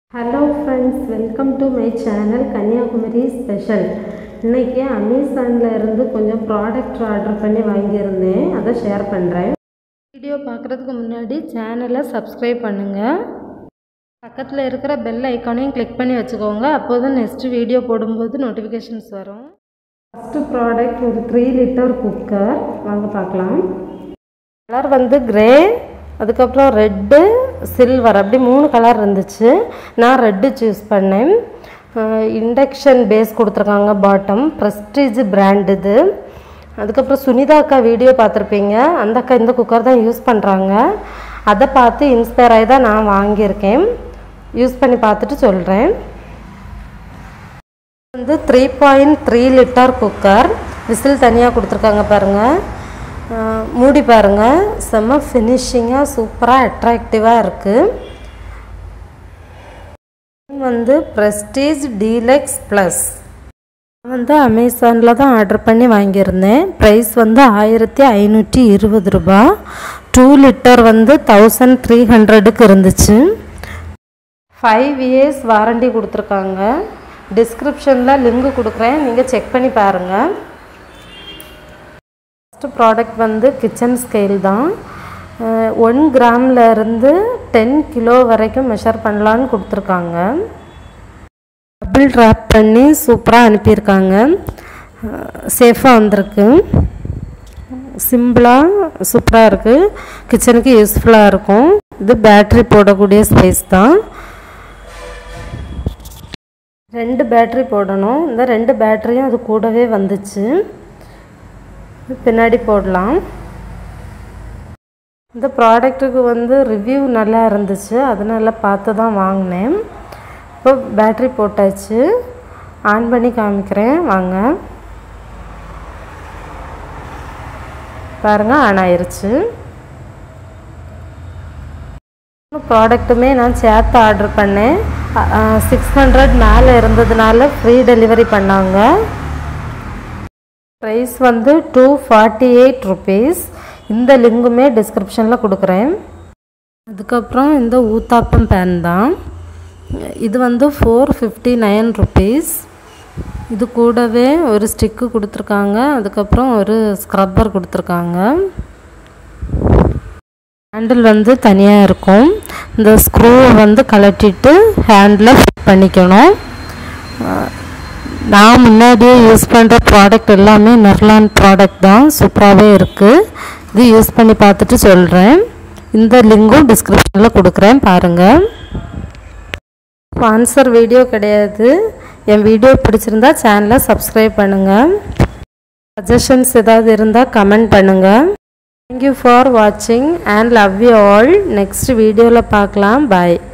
hello friends welcome to my channel Kanyakumari special இன்றைக்கி அமேசானில் இருந்து கொஞ்சம் ப்ராடக்ட் ஆர்டர் பண்ணி வாங்கியிருந்தேன் அதை ஷேர் பண்ணுறேன் வீடியோ பார்க்குறதுக்கு முன்னாடி சேனலை சப்ஸ்கிரைப் பண்ணுங்கள் பக்கத்தில் இருக்கிற பெல் ஐக்கானையும் கிளிக் பண்ணி வச்சுக்கோங்க அப்போ தான் நெக்ஸ்ட்டு வீடியோ போடும்போது நோட்டிஃபிகேஷன்ஸ் வரும் ஃபஸ்ட்டு ப்ராடக்ட் ஒரு த்ரீ லிட்டர் குக்கர் வாங்க பார்க்கலாம் கலர் வந்து கிரே அதுக்கப்புறம் ரெட்டு சில்வர் அப்படி மூணு கலர் இருந்துச்சு நான் ரெட்டு சூஸ் பண்ணேன் இண்டக்ஷன் பேஸ் கொடுத்துருக்காங்க பாட்டம் ப்ரெஸ்டீஜ் பிராண்ட் இது அதுக்கப்புறம் சுனிதா அக்கா வீடியோ பார்த்துருப்பீங்க அந்த அக்கா இந்த குக்கர் தான் யூஸ் பண்ணுறாங்க அதை பார்த்து இன்ஸ்பயர் ஆகி தான் நான் வாங்கியிருக்கேன் யூஸ் பண்ணி பார்த்துட்டு சொல்கிறேன் வந்து three point three litre cooker whistle தனியாக கொடுத்துருக்காங்க பாருங்கள் மூடி பாருங்கள் செம்ம ஃபினிஷிங்காக சூப்பராக அட்ராக்டிவாக இருக்குது வந்து ப்ரெஸ்டீஜ் டீலக்ஸ் ப்ளஸ் வந்து அமேசானில் தான் ஆர்டர் பண்ணி வாங்கியிருந்தேன் ப்ரைஸ் வந்து ஆயிரத்தி ஐநூற்றி இருபது ரூபா டூ லிட்டர் வந்து தௌசண்ட் த்ரீ ஹண்ட்ரடுக்கு இருந்துச்சு ஃபைவ் இயர்ஸ் வாரண்டி கொடுத்துருக்காங்க டிஸ்கிரிப்ஷனில் லிங்க் கொடுக்குறேன் நீங்கள் செக் பண்ணி பாருங்கள் ஃபஸ்ட்டு ப்ராடக்ட் வந்து கிச்சன் ஸ்கேல் தான் ஒன் கிராமில் இருந்து டென் கிலோ வரைக்கும் மெஷர் பண்ணலான்னு கொடுத்துருக்காங்க டபுள் ட்ராப் பண்ணி சூப்பராக அனுப்பியிருக்காங்க சேஃபாக வந்திருக்கு சிம்பிளாக சூப்பராக இருக்குது கிச்சனுக்கு யூஸ்ஃபுல்லாக இருக்கும் இது பேட்ரி போடக்கூடிய ஸ்பேஸ் தான் ரெண்டு பேட்ரி போடணும் இந்த ரெண்டு பேட்டரியும் அது கூடவே வந்துச்சு பின்னாடி போடலாம் இந்த ப்ராடக்ட்டுக்கு வந்து ரிவ்யூ நல்லா இருந்துச்சு அதனால பார்த்து தான் வாங்கினேன் இப்போ பேட்ரி போட்டாச்சு ஆன் பண்ணி காமிக்கிறேன் வாங்க பாருங்கள் ஆன் ஆயிருச்சு ப்ராடக்ட்டுமே நான் சேர்த்து ஆர்டர் பண்ணேன் சிக்ஸ் ஹண்ட்ரட் மேலே இருந்ததுனால ஃப்ரீ டெலிவரி பண்ணாங்க ப்ரைஸ் வந்து டூ ஃபார்ட்டி எயிட் ருபீஸ் இந்த லிங்குமே டிஸ்கிரிப்ஷனில் கொடுக்குறேன் அதுக்கப்புறம் இந்த ஊத்தாப்பம் பேன் தான் இது வந்து ஃபோர் ஃபிஃப்டி நைன் ருபீஸ் இது கூடவே ஒரு ஸ்டிக்கு கொடுத்துருக்காங்க அதுக்கப்புறம் ஒரு ஸ்க்ரப்பர் கொடுத்துருக்காங்க ஹேண்டில் வந்து தனியாக இருக்கும் இந்த ஸ்க்ரூவை வந்து கலட்டிட்டு ஹேண்டில் ஃபிட் பண்ணிக்கணும் நான் முன்னாடியே யூஸ் பண்ணுற ப்ராடக்ட் எல்லாமே நெர்லான் ப்ராடக்ட் தான் சூப்பராகவே இருக்குது இது யூஸ் பண்ணி பார்த்துட்டு சொல்கிறேன் இந்த லிங்கும் டிஸ்கிரிப்ஷனில் கொடுக்குறேன் பாருங்கள் ஸ்பான்சர் வீடியோ கிடையாது என் வீடியோ பிடிச்சிருந்தா சேனலை சப்ஸ்கிரைப் பண்ணுங்கள் சஜஷன்ஸ் ஏதாவது இருந்தால் கமெண்ட் பண்ணுங்கள் தேங்க்யூ ஃபார் வாட்சிங் and love you all next வீடியோவில் பார்க்கலாம் பாய்